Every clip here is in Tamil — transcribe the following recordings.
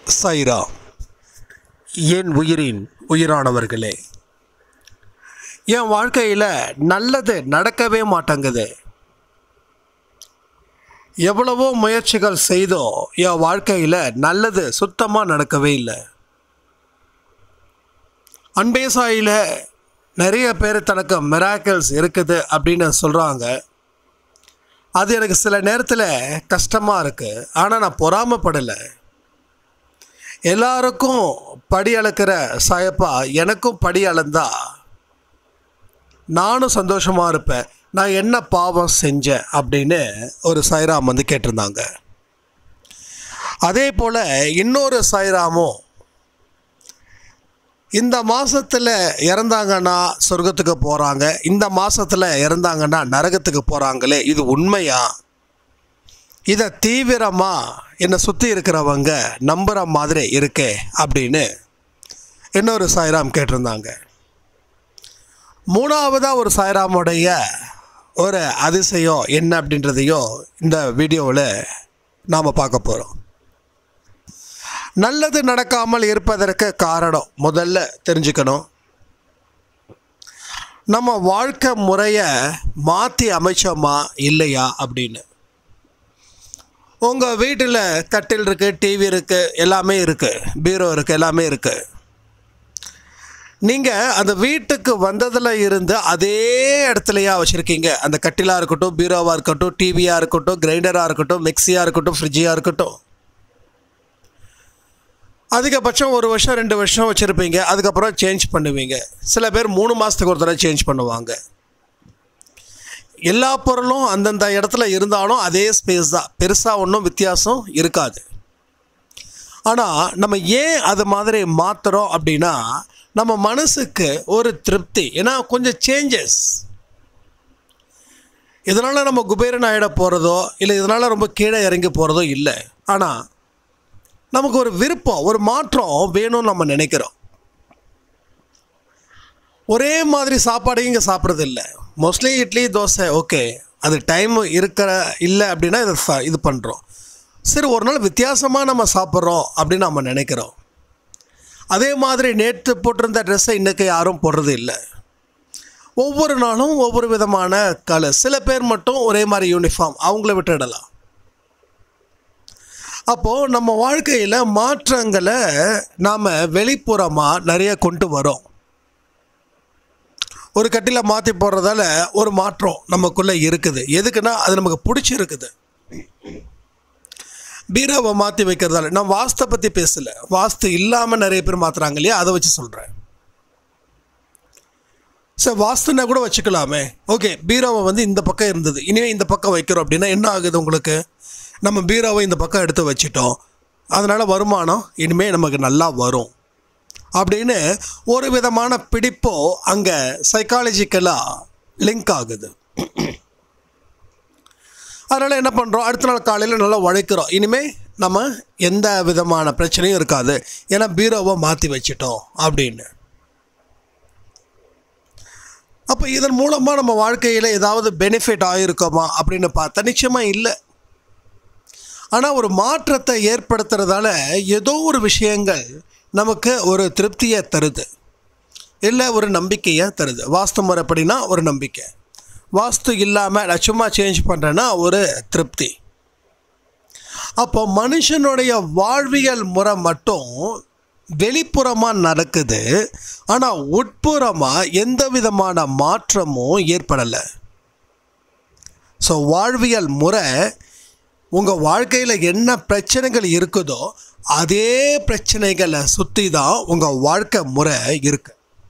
சைரா என் உயிரின் உயிரானவர்களே என் வாழ்க்கையில் நல்லது நடக்கவே மாட்டேங்குது எவ்வளவோ முயற்சிகள் செய்தோ என் வாழ்க்கையில் நல்லது சுத்தமாக நடக்கவே இல்லை அன்பேசாயில் நிறைய பேர் தனக்கு மிராக்கிள்ஸ் இருக்குது அப்படின்னு சொல்கிறாங்க அது எனக்கு சில நேரத்தில் கஷ்டமாக இருக்குது ஆனால் நான் பொறாமப்படலை எல்லாருக்கும் படி அளக்கிற சாயப்பா எனக்கும் படி அளந்தா நானும் சந்தோஷமாக இருப்பேன் நான் என்ன பாவம் செஞ்சேன் அப்படின்னு ஒரு சாய்ராம் வந்து கேட்டிருந்தாங்க அதே போல் இன்னொரு சாய்ராமும் இந்த மாதத்தில் இறந்தாங்கன்னா சொர்க்கத்துக்கு போகிறாங்க இந்த மாதத்தில் இறந்தாங்கன்னா நரகத்துக்கு போகிறாங்களே இது உண்மையா இதை தீவிரமாக என்னை சுற்றி இருக்கிறவங்க நம்புகிற மாதிரி இருக்கே அப்படின்னு இன்னொரு சாய்ராம் கேட்டிருந்தாங்க மூணாவதாக ஒரு சாய்ராமுடைய ஒரு அதிசயம் என்ன அப்படின்றதையும் இந்த வீடியோவில் நாம் பார்க்க போகிறோம் நல்லது நடக்காமல் இருப்பதற்கு காரணம் முதல்ல தெரிஞ்சுக்கணும் நம்ம வாழ்க்கை முறையை மாற்றி அமைச்சோமா இல்லையா அப்படின்னு உங்கள் வீட்டில் கட்டில் இருக்குது டிவி இருக்குது எல்லாமே இருக்குது பீரோ இருக்குது எல்லாமே இருக்குது நீங்கள் அந்த வீட்டுக்கு வந்ததில் இருந்து அதே இடத்துலையா வச்சுருக்கீங்க அந்த கட்டிலாக இருக்கட்டும் பீரோவாக இருக்கட்டும் டிவியாக இருக்கட்டும் கிரைண்டராக இருக்கட்டும் மிக்சியாக இருக்கட்டும் ஃப்ரிட்ஜியாக இருக்கட்டும் அதிகபட்சம் ஒரு வருஷம் ரெண்டு வருஷம் வச்சுருப்பீங்க அதுக்கப்புறம் சேஞ்ச் பண்ணுவீங்க சில பேர் மூணு மாதத்துக்கு ஒரு தடவை சேஞ்ச் பண்ணுவாங்க எல்லா பொருளும் அந்தந்த இடத்துல இருந்தாலும் அதே ஸ்பேஸ் தான் பெருசாக ஒன்றும் வித்தியாசம் இருக்காது ஆனால் நம்ம ஏன் அது மாதிரி மாற்றுறோம் அப்படின்னா நம்ம மனசுக்கு ஒரு திருப்தி ஏன்னா கொஞ்சம் சேஞ்சஸ் இதனால் நம்ம குபேரன் ஆகிட போகிறதோ இல்லை இதனால் ரொம்ப கீழே இறங்கி போகிறதோ இல்லை ஆனால் நமக்கு ஒரு விருப்பம் ஒரு மாற்றம் வேணும்னு நம்ம நினைக்கிறோம் ஒரே மாதிரி சாப்பாடையும் இங்கே சாப்பிட்றது இல்லை மோஸ்ட்லி இட்லி தோசை ஓகே அது டைம் இருக்கிற இல்லை அப்படின்னா இதை ச- இது பண்ணுறோம் சரி ஒரு நாள் வித்தியாசமாக நம்ம சாப்பிட்றோம் அப்படின்னு நம்ம நினைக்கிறோம் அதே மாதிரி நேற்று போட்டிருந்த ட்ரெஸ்ஸை இன்றைக்கி யாரும் போடுறது இல்லை ஒவ்வொரு நாளும் ஒவ்வொரு விதமான கலர் சில பேர் மட்டும் ஒரே மாதிரி யூனிஃபார்ம் அவங்கள விட்டுடலாம் அப்போது நம்ம வாழ்க்கையில் மாற்றங்களை நாம் வெளிப்புறமாக நிறைய கொண்டு வரோம் ஒரு கட்டில மாற்றி போடுறதால ஒரு மாற்றம் நமக்குள்ளே இருக்குது எதுக்குன்னா அது நமக்கு பிடிச்சிருக்குது பீரோவை மாற்றி வைக்கிறதால நான் வாஸ்தை பற்றி பேசலை வாஸ்து இல்லாமல் நிறைய பேர் மாற்றுறாங்க இல்லையா அதை வச்சு சொல்கிறேன் சார் வாஸ்துனா கூட வச்சுக்கலாமே ஓகே பீரோவை வந்து இந்த பக்கம் இருந்தது இனிமேல் இந்த பக்கம் வைக்கிறோம் அப்படின்னா என்ன ஆகுது உங்களுக்கு நம்ம பீரோவை இந்த பக்கம் எடுத்து வச்சிட்டோம் அதனால் வருமானம் இனிமேல் நமக்கு நல்லா வரும் அப்படின்னு ஒரு விதமான பிடிப்போ அங்கே சைக்காலஜிக்கலாக லிங்க் ஆகுது அதனால் என்ன பண்ணுறோம் அடுத்த நாள் காலையில் நல்லா உழைக்கிறோம் இனிமேல் நம்ம எந்த விதமான பிரச்சனையும் இருக்காது ஏன்னா பீரோவை மாற்றி வச்சிட்டோம் அப்படின்னு அப்போ இதன் மூலமாக நம்ம வாழ்க்கையில் ஏதாவது பெனிஃபிட் ஆகிருக்கோமா அப்படின்னு பார்த்தா நிச்சயமாக இல்லை ஆனால் ஒரு மாற்றத்தை ஏற்படுத்துறதால ஏதோ ஒரு விஷயங்கள் நமக்கு ஒரு திருப்தியை தருது இல்லை ஒரு நம்பிக்கையை தருது வாஸ்து முறைப்படினா ஒரு நம்பிக்கை வாஸ்து இல்லாமல் நான் சும்மா சேஞ்ச் பண்ணுறேன்னா ஒரு திருப்தி அப்போ மனுஷனுடைய வாழ்வியல் முறை மட்டும் வெளிப்புறமாக நடக்குது ஆனால் உட்புறமாக எந்த விதமான மாற்றமும் ஏற்படலை ஸோ வாழ்வியல் முறை உங்கள் வாழ்க்கையில் என்ன பிரச்சனைகள் இருக்குதோ அதே பிரச்சனைகளை சுற்றி தான் உங்கள் வாழ்க்கை முறை இருக்கு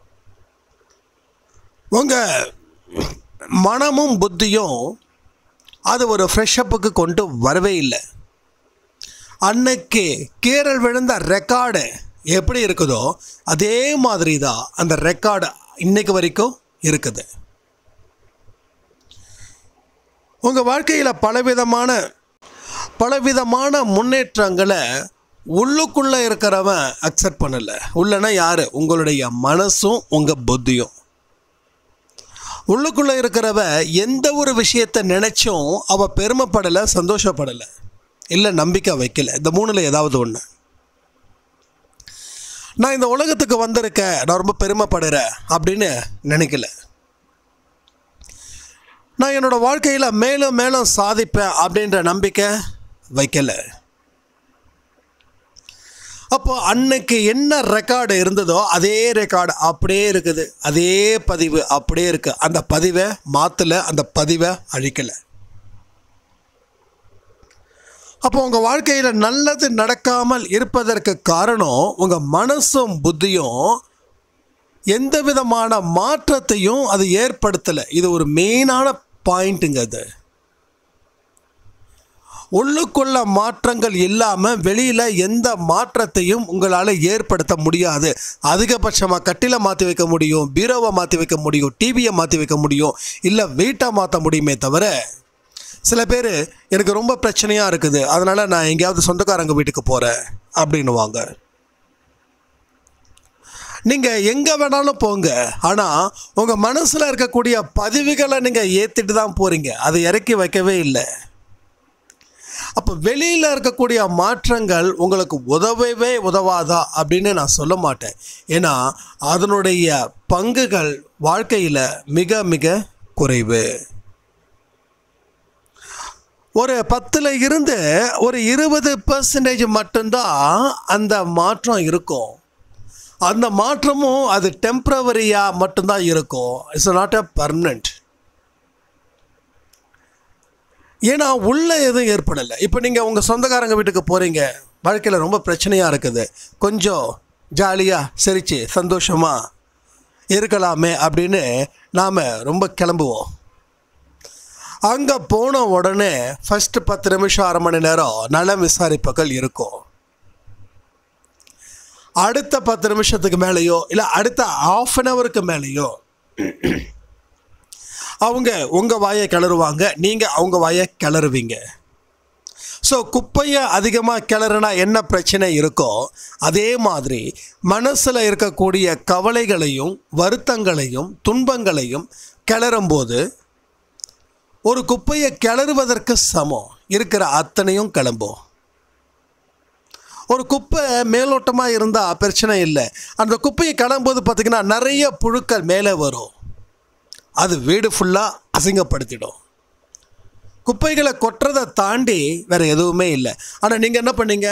உங்கள் மனமும் புத்தியும் அது ஒரு ஃப்ரெஷ்அப்புக்கு கொண்டு வரவே இல்லை அன்னைக்கு கீரல் விழுந்த ரெக்கார்டு எப்படி இருக்குதோ அதே மாதிரி தான் அந்த ரெக்கார்டு இன்னைக்கு வரைக்கும் இருக்குது உங்கள் வாழ்க்கையில் பலவிதமான பலவிதமான முன்னேற்றங்களை உள்ளுக்குள்ளே இருக்கிறவன் அக்செப்ட் பண்ணலை உள்ளனா யார் உங்களுடைய மனசும் உங்கள் புத்தியும் உள்ளுக்குள்ளே இருக்கிறவ எந்த ஒரு விஷயத்தை நினச்சும் அவள் பெருமைப்படலை சந்தோஷப்படலை இல்லை நம்பிக்கை வைக்கல இந்த மூணில் ஏதாவது ஒன்று நான் இந்த உலகத்துக்கு வந்திருக்கேன் நான் ரொம்ப பெருமைப்படுறேன் அப்படின்னு நினைக்கல நான் என்னோட வாழ்க்கையில் மேலும் மேலும் சாதிப்பேன் அப்படின்ற நம்பிக்கை வைக்கல அப்போ அன்னைக்கு என்ன ரெக்கார்டு இருந்ததோ அதே ரெக்கார்டு அப்படியே இருக்குது அதே பதிவு அப்படியே இருக்கு அந்த பதிவை மாற்றல அந்த பதிவை அழிக்கலை அப்போ உங்கள் வாழ்க்கையில் நல்லது நடக்காமல் இருப்பதற்கு காரணம் உங்கள் மனசும் புத்தியும் எந்த விதமான மாற்றத்தையும் அது ஏற்படுத்தலை இது ஒரு மெயினான பாயிண்ட்டுங்க அது உள்ளுக்குள்ள மாற்றங்கள் இல்லாமல் வெளியில் எந்த மாற்றத்தையும் உங்களால் ஏற்படுத்த முடியாது அதிகபட்சமாக கட்டில மாற்றி வைக்க முடியும் பீரோவை மாற்றி வைக்க முடியும் டிவியை மாற்றி வைக்க முடியும் இல்லை வீட்டை மாற்ற முடியுமே தவிர சில பேர் எனக்கு ரொம்ப பிரச்சனையாக இருக்குது அதனால் நான் எங்கேயாவது சொந்தக்காரங்க வீட்டுக்கு போகிறேன் அப்படின்னுவாங்க நீங்கள் எங்கே வேணாலும் போங்க ஆனால் உங்கள் மனசில் இருக்கக்கூடிய பதிவுகளை நீங்கள் ஏற்றிட்டு தான் போகிறீங்க அதை இறக்கி வைக்கவே இல்லை அப்போ வெளியில் இருக்கக்கூடிய மாற்றங்கள் உங்களுக்கு உதவவே உதவாதா அப்படின்னு நான் சொல்ல மாட்டேன் ஏன்னா அதனுடைய பங்குகள் வாழ்க்கையில் மிக மிக குறைவு ஒரு பத்தில் இருந்து ஒரு இருபது பர்சன்டேஜ் மட்டும்தான் அந்த மாற்றம் இருக்கும் அந்த மாற்றமும் அது டெம்ப்ரவரியாக மட்டும்தான் இருக்கும் இட்ஸ் நாட் அ பர்மனண்ட் ஏன்னா உள்ளே எதுவும் ஏற்படலை இப்போ நீங்கள் உங்கள் சொந்தக்காரங்க வீட்டுக்கு போகிறீங்க வாழ்க்கையில் ரொம்ப பிரச்சனையாக இருக்குது கொஞ்சம் ஜாலியாக சிரித்து சந்தோஷமாக இருக்கலாமே அப்படின்னு நாம் ரொம்ப கிளம்புவோம் அங்கே போன உடனே ஃபஸ்ட்டு பத்து நிமிஷம் அரை மணி நேரம் நலம் விசாரிப்புகள் இருக்கும் அடுத்த பத்து நிமிஷத்துக்கு மேலேயோ இல்லை அடுத்த ஆஃப் அன் ஹவருக்கு மேலேயோ அவங்க உங்கள் வாயை கிளறுவாங்க நீங்கள் அவங்க வாயை கிளறுவீங்க ஸோ குப்பையை அதிகமாக கிளறுனா என்ன பிரச்சனை இருக்கோ அதே மாதிரி மனசில் இருக்கக்கூடிய கவலைகளையும் வருத்தங்களையும் துன்பங்களையும் கிளறும்போது ஒரு குப்பையை கிளறுவதற்கு சமம் இருக்கிற அத்தனையும் கிளம்பும் ஒரு குப்பை மேலோட்டமாக இருந்தால் பிரச்சனை இல்லை அந்த குப்பையை கிளம்பும்போது பார்த்திங்கன்னா நிறைய புழுக்கள் மேலே வரும் அது வீடு ஃபுல்லாக அசிங்கப்படுத்திடும் குப்பைகளை கொட்டுறதை தாண்டி வேறு எதுவுமே இல்லை ஆனால் நீங்கள் என்ன பண்ணீங்க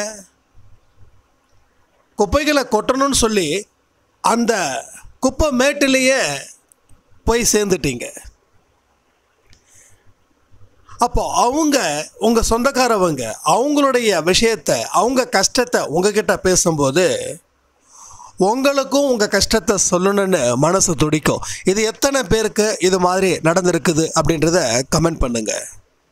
குப்பைகளை கொட்டணும்னு சொல்லி அந்த குப்பை மேட்டிலேயே போய் சேர்ந்துட்டீங்க அப்போ அவங்க உங்கள் சொந்தக்காரவங்க அவங்களுடைய விஷயத்தை அவங்க கஷ்டத்தை உங்ககிட்ட பேசும்போது உங்களுக்கும் உங்கள் கஷ்டத்தை சொல்லணும்னு மனசு துடிக்கும் இது எத்தனை பேருக்கு இது மாதிரி நடந்திருக்குது அப்படின்றத கமெண்ட் பண்ணுங்கள்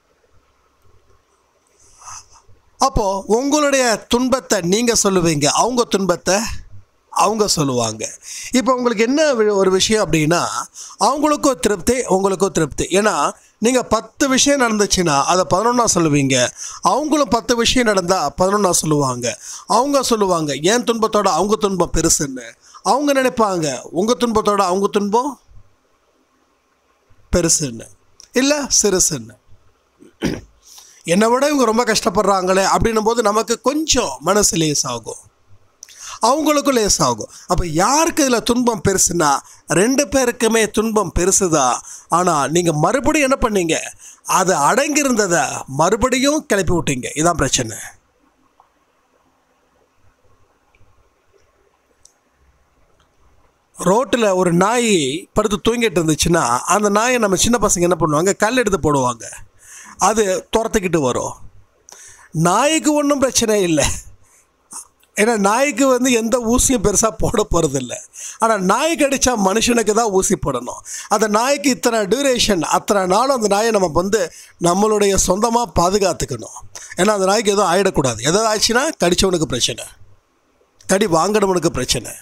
அப்போது உங்களுடைய துன்பத்தை நீங்கள் சொல்லுவீங்க அவங்க துன்பத்தை அவங்க சொல்லுவாங்க இப்போ உங்களுக்கு என்ன வி- ஒரு விஷயம் அப்படின்னா அவங்களுக்கும் திருப்தி உங்களுக்கும் திருப்தி ஏன்னா நீங்கள் பத்து விஷயம் நடந்துச்சுன்னா அதை பதினொன்றா சொல்லுவீங்க அவங்களும் பத்து விஷயம் நடந்தால் பதினொன்றா சொல்லுவாங்க அவங்க சொல்லுவாங்க என் துன்பத்தோட அவங்க துன்பம் பெருசுன்னு அவங்க நினைப்பாங்க உங்கள் துன்பத்தோட அவங்க துன்பம் பெருசுன்னு இல்லை சிறுசுன்னு என்னை விட இவங்க ரொம்ப கஷ்டப்படுறாங்களே அப்படின்னும் போது நமக்கு கொஞ்சம் மனசு லேஸ் ஆகும் அவங்களுக்கும் லேஸ் ஆகும் அப்போ யாருக்கு இதில் துன்பம் பெருசுன்னா ரெண்டு பேருக்குமே துன்பம் பெருசுதான் ஆனால் நீங்கள் மறுபடியும் என்ன பண்ணீங்க அது அடங்கியிருந்ததை மறுபடியும் கிளப்பி விட்டீங்க இதான் பிரச்சனை ரோட்டில் ஒரு நாய் படுத்து தூங்கிட்டு இருந்துச்சுன்னா அந்த நாயை நம்ம சின்ன பசங்க என்ன பண்ணுவாங்க கல் எடுத்து போடுவாங்க அது துரத்துக்கிட்டு வரும் நாய்க்கு ஒன்றும் பிரச்சனை இல்லை ஏன்னா நாய்க்கு வந்து எந்த ஊசியும் பெருசாக போட போகிறதில்ல ஆனால் நாய் கடிச்சா மனுஷனுக்கு தான் ஊசி போடணும் அந்த நாய்க்கு இத்தனை டியூரேஷன் அத்தனை நாளும் அந்த நாயை நம்ம வந்து நம்மளுடைய சொந்தமாக பாதுகாத்துக்கணும் ஏன்னா அந்த நாய்க்கு எதுவும் ஆகிடக்கூடாது எதாவது ஆச்சுன்னா கடிச்சவனுக்கு பிரச்சனை கடி வாங்கினவனுக்கு பிரச்சனை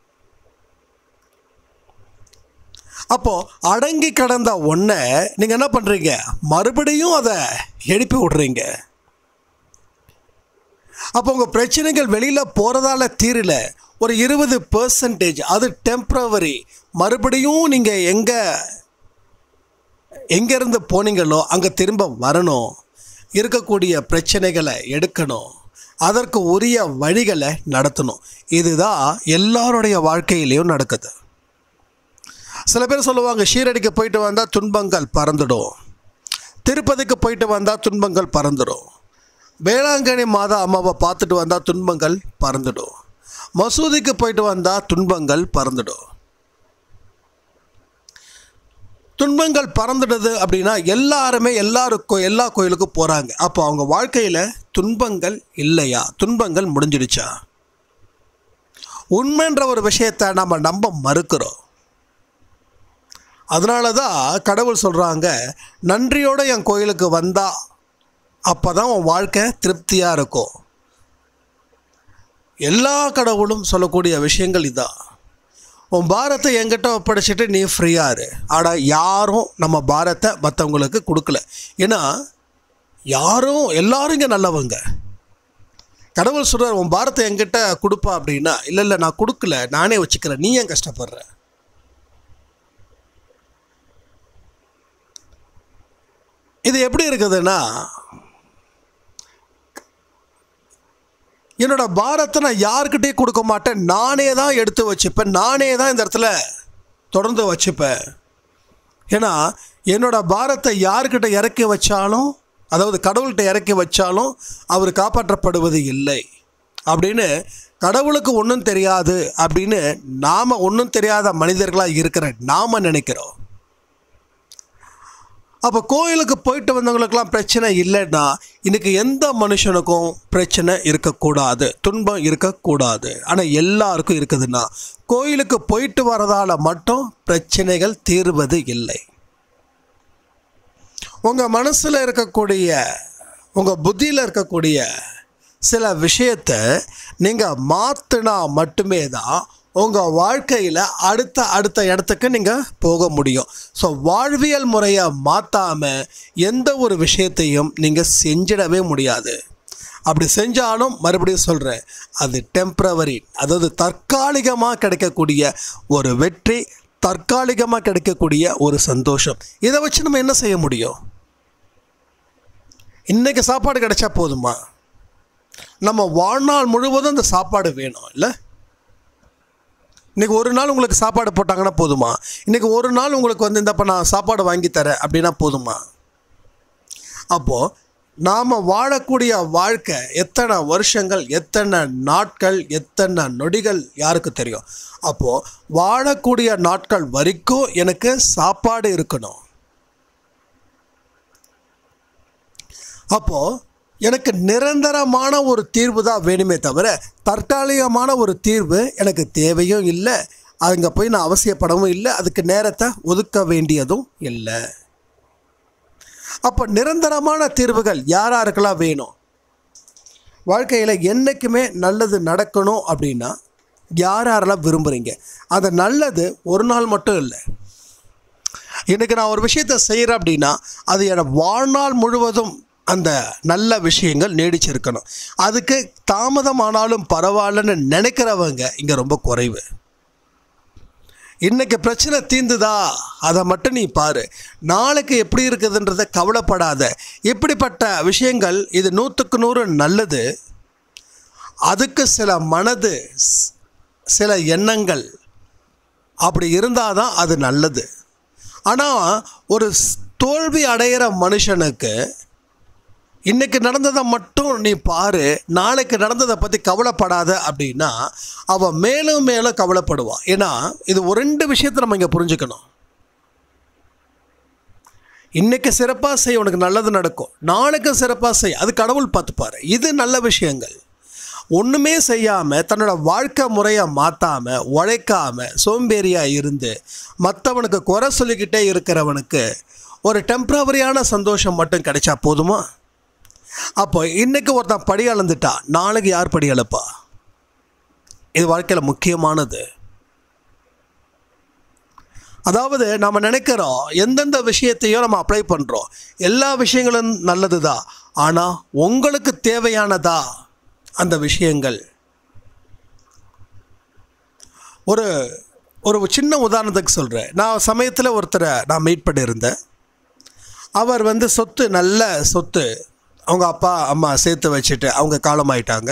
அப்போது அடங்கி கடந்த ஒன்றை நீங்கள் என்ன பண்ணுறீங்க மறுபடியும் அதை எழுப்பி விட்றீங்க அப்போ உங்கள் பிரச்சனைகள் வெளியில் போகிறதால தீரல ஒரு இருபது பர்சன்டேஜ் அது டெம்ப்ரவரி மறுபடியும் நீங்கள் எங்கே எங்கேருந்து போனீங்களோ அங்கே திரும்ப வரணும் இருக்கக்கூடிய பிரச்சனைகளை எடுக்கணும் அதற்கு உரிய வழிகளை நடத்தணும் இதுதான் எல்லாருடைய வாழ்க்கையிலையும் நடக்குது சில பேர் சொல்லுவாங்க ஷீரடிக்கு போயிட்டு வந்தால் துன்பங்கள் பறந்துடும் திருப்பதிக்கு போயிட்டு வந்தால் துன்பங்கள் பறந்துடும் வேளாங்கண்ணி மாதா அம்மாவை பார்த்துட்டு வந்தால் துன்பங்கள் பறந்துடும் மசூதிக்கு போயிட்டு வந்தால் துன்பங்கள் பறந்துடும் துன்பங்கள் பறந்துடுது அப்படின்னா எல்லாருமே எல்லாருக்கும் எல்லா கோயிலுக்கும் போகிறாங்க அப்போ அவங்க வாழ்க்கையில் துன்பங்கள் இல்லையா துன்பங்கள் முடிஞ்சிடுச்சா உண்மைன்ற ஒரு விஷயத்தை நம்ம நம்ப மறுக்கிறோம் அதனால தான் கடவுள் சொல்கிறாங்க நன்றியோடு என் கோயிலுக்கு வந்தா அப்போ தான் உன் வாழ்க்கை திருப்தியாக இருக்கும் எல்லா கடவுளும் சொல்லக்கூடிய விஷயங்கள் இதான் உன் பாரத்தை என்கிட்ட ஒப்படைச்சிட்டு நீ ஃப்ரீயாக இரு ஆனால் யாரும் நம்ம பாரத்தை மற்றவங்களுக்கு கொடுக்கல ஏன்னா யாரும் எல்லாரும் இங்கே நல்லவங்க கடவுள் சொல்கிறார் உன் பாரத்தை என்கிட்ட கொடுப்பா அப்படின்னா இல்லை இல்லை நான் கொடுக்கல நானே வச்சுக்கிறேன் நீ ஏன் கஷ்டப்படுற இது எப்படி இருக்குதுன்னா என்னோட பாரத்தை நான் யாருக்கிட்டேயும் கொடுக்க மாட்டேன் நானே தான் எடுத்து வச்சுப்பேன் நானே தான் இந்த இடத்துல தொடர்ந்து வச்சுப்பேன் ஏன்னா என்னோட பாரத்தை யாருக்கிட்ட இறக்கி வச்சாலும் அதாவது கடவுள்கிட்ட இறக்கி வச்சாலும் அவர் காப்பாற்றப்படுவது இல்லை அப்படின்னு கடவுளுக்கு ஒன்றும் தெரியாது அப்படின்னு நாம் ஒன்றும் தெரியாத மனிதர்களாக இருக்கிற நாம் நினைக்கிறோம் அப்போ கோயிலுக்கு போயிட்டு வந்தவங்களுக்கெல்லாம் பிரச்சனை இல்லைன்னா இன்றைக்கி எந்த மனுஷனுக்கும் பிரச்சனை இருக்கக்கூடாது துன்பம் இருக்கக்கூடாது ஆனால் எல்லாருக்கும் இருக்குதுன்னா கோயிலுக்கு போயிட்டு வரதால் மட்டும் பிரச்சனைகள் தீர்வது இல்லை உங்கள் மனசில் இருக்கக்கூடிய உங்கள் புத்தியில் இருக்கக்கூடிய சில விஷயத்தை நீங்கள் மாற்றினா மட்டுமே தான் உங்கள் வாழ்க்கையில் அடுத்த அடுத்த இடத்துக்கு நீங்கள் போக முடியும் ஸோ வாழ்வியல் முறையை மாற்றாமல் எந்த ஒரு விஷயத்தையும் நீங்கள் செஞ்சிடவே முடியாது அப்படி செஞ்சாலும் மறுபடியும் சொல்கிறேன் அது டெம்ப்ரவரி அதாவது தற்காலிகமாக கிடைக்கக்கூடிய ஒரு வெற்றி தற்காலிகமாக கிடைக்கக்கூடிய ஒரு சந்தோஷம் இதை வச்சு நம்ம என்ன செய்ய முடியும் இன்றைக்கி சாப்பாடு கிடைச்சா போதுமா நம்ம வாழ்நாள் முழுவதும் அந்த சாப்பாடு வேணும் இல்லை இன்றைக்கி ஒரு நாள் உங்களுக்கு சாப்பாடு போட்டாங்கன்னா போதுமா இன்றைக்கி ஒரு நாள் உங்களுக்கு வந்து இந்தப்போ நான் சாப்பாடு வாங்கி தரேன் அப்படின்னா போதுமா அப்போது நாம் வாழக்கூடிய வாழ்க்கை எத்தனை வருஷங்கள் எத்தனை நாட்கள் எத்தனை நொடிகள் யாருக்கு தெரியும் அப்போது வாழக்கூடிய நாட்கள் வரைக்கும் எனக்கு சாப்பாடு இருக்கணும் அப்போது எனக்கு நிரந்தரமான ஒரு தீர்வு தான் வேணுமே தவிர தற்காலிகமான ஒரு தீர்வு எனக்கு தேவையும் இல்லை அங்கே போய் நான் அவசியப்படவும் இல்லை அதுக்கு நேரத்தை ஒதுக்க வேண்டியதும் இல்லை அப்போ நிரந்தரமான தீர்வுகள் யார் யாருக்கெல்லாம் வேணும் வாழ்க்கையில் என்றைக்குமே நல்லது நடக்கணும் அப்படின்னா யார் யாரெல்லாம் விரும்புகிறீங்க அந்த நல்லது ஒரு நாள் மட்டும் இல்லை இன்றைக்கி நான் ஒரு விஷயத்தை செய்கிறேன் அப்படின்னா அது என் வாழ்நாள் முழுவதும் அந்த நல்ல விஷயங்கள் நீடிச்சிருக்கணும் அதுக்கு தாமதமானாலும் பரவாயில்லன்னு நினைக்கிறவங்க இங்கே ரொம்ப குறைவு இன்றைக்கி பிரச்சனை தீந்துதா அதை மட்டும் நீ பாரு நாளைக்கு எப்படி இருக்குதுன்றத கவலைப்படாத இப்படிப்பட்ட விஷயங்கள் இது நூற்றுக்கு நூறு நல்லது அதுக்கு சில மனது ஸ்- சில எண்ணங்கள் அப்படி இருந்தால் தான் அது நல்லது ஆனால் ஒரு ஸ்- தோல்வி அடையிற மனுஷனுக்கு இன்னைக்கு நடந்ததை மட்டும் நீ பாரு நாளைக்கு நடந்ததை பற்றி கவலைப்படாத அப்படின்னா அவன் மேலும் மேலும் கவலைப்படுவான் ஏன்னா இது ஒரு ரெண்டு விஷயத்தை நம்ம இங்கே புரிஞ்சுக்கணும் இன்னைக்கு சிறப்பாக செய் உனக்கு நல்லது நடக்கும் நாளைக்கு சிறப்பாக செய் அது கடவுள் பார்த்துப்பாரு இது நல்ல விஷயங்கள் ஒன்றுமே செய்யாமல் தன்னோட வாழ்க்கை முறையை மாற்றாமல் உழைக்காமல் சோம்பேறியாக இருந்து மற்றவனுக்கு குறை சொல்லிக்கிட்டே இருக்கிறவனுக்கு ஒரு டெம்ப்ரவரியான சந்தோஷம் மட்டும் கிடைச்சா போதுமா அப்போ இன்னைக்கு ஒருத்தன் படி அளந்துட்டா நாளைக்கு யார் படி அளப்பா இது வாழ்க்கையில் முக்கியமானது அதாவது நம்ம நினைக்கிறோம் எந்தெந்த விஷயத்தையும் நம்ம அப்ளை பண்ணுறோம் எல்லா விஷயங்களும் நல்லது தான் ஆனால் உங்களுக்கு தேவையானதா அந்த விஷயங்கள் ஒரு ஒரு சின்ன உதாரணத்துக்கு சொல்கிறேன் நான் சமயத்தில் ஒருத்தரை நான் மீட் பண்ணியிருந்தேன் அவர் வந்து சொத்து நல்ல சொத்து அவங்க அப்பா அம்மா சேர்த்து வச்சுட்டு அவங்க காலமாயிட்டாங்க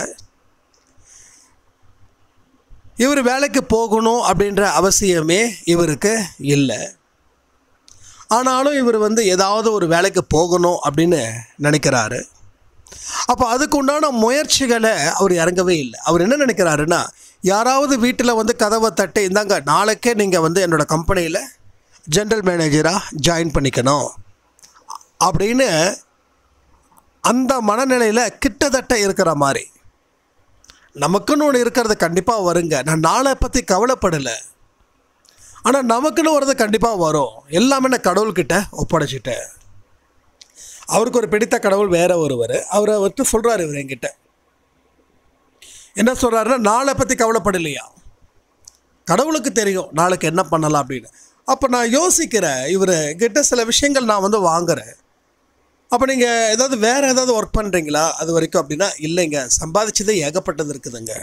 இவர் வேலைக்கு போகணும் அப்படின்ற அவசியமே இவருக்கு இல்லை ஆனாலும் இவர் வந்து ஏதாவது ஒரு வேலைக்கு போகணும் அப்படின்னு நினைக்கிறாரு அப்போ அதுக்கு உண்டான முயற்சிகளை அவர் இறங்கவே இல்லை அவர் என்ன நினைக்கிறாருன்னா யாராவது வீட்டில் வந்து கதவை தட்டி இந்தாங்க நாளைக்கே நீங்கள் வந்து என்னோடய கம்பெனியில் ஜென்ரல் மேனேஜராக ஜாயின் பண்ணிக்கணும் அப்படின்னு அந்த மனநிலையில் கிட்டத்தட்ட இருக்கிற மாதிரி நமக்குன்னு ஒன்று இருக்கிறது கண்டிப்பாக வருங்க நான் நாளை பற்றி கவலைப்படலை ஆனால் நமக்குன்னு வர்றது கண்டிப்பாக வரும் எல்லாமே நான் கடவுள்கிட்ட ஒப்படைச்சிட்டேன் அவருக்கு ஒரு பிடித்த கடவுள் வேற ஒருவர் அவரை வந்து சொல்கிறார் இவர் என்கிட்ட என்ன சொல்கிறாருன்னா நாளை பற்றி கவலைப்படலையா கடவுளுக்கு தெரியும் நாளைக்கு என்ன பண்ணலாம் அப்படின்னு அப்போ நான் யோசிக்கிறேன் இவர் கிட்ட சில விஷயங்கள் நான் வந்து வாங்குறேன் அப்போ நீங்கள் ஏதாவது வேறு ஏதாவது ஒர்க் பண்ணுறீங்களா அது வரைக்கும் அப்படின்னா இல்லைங்க சம்பாதிச்சதே ஏகப்பட்டது இருக்குதுங்க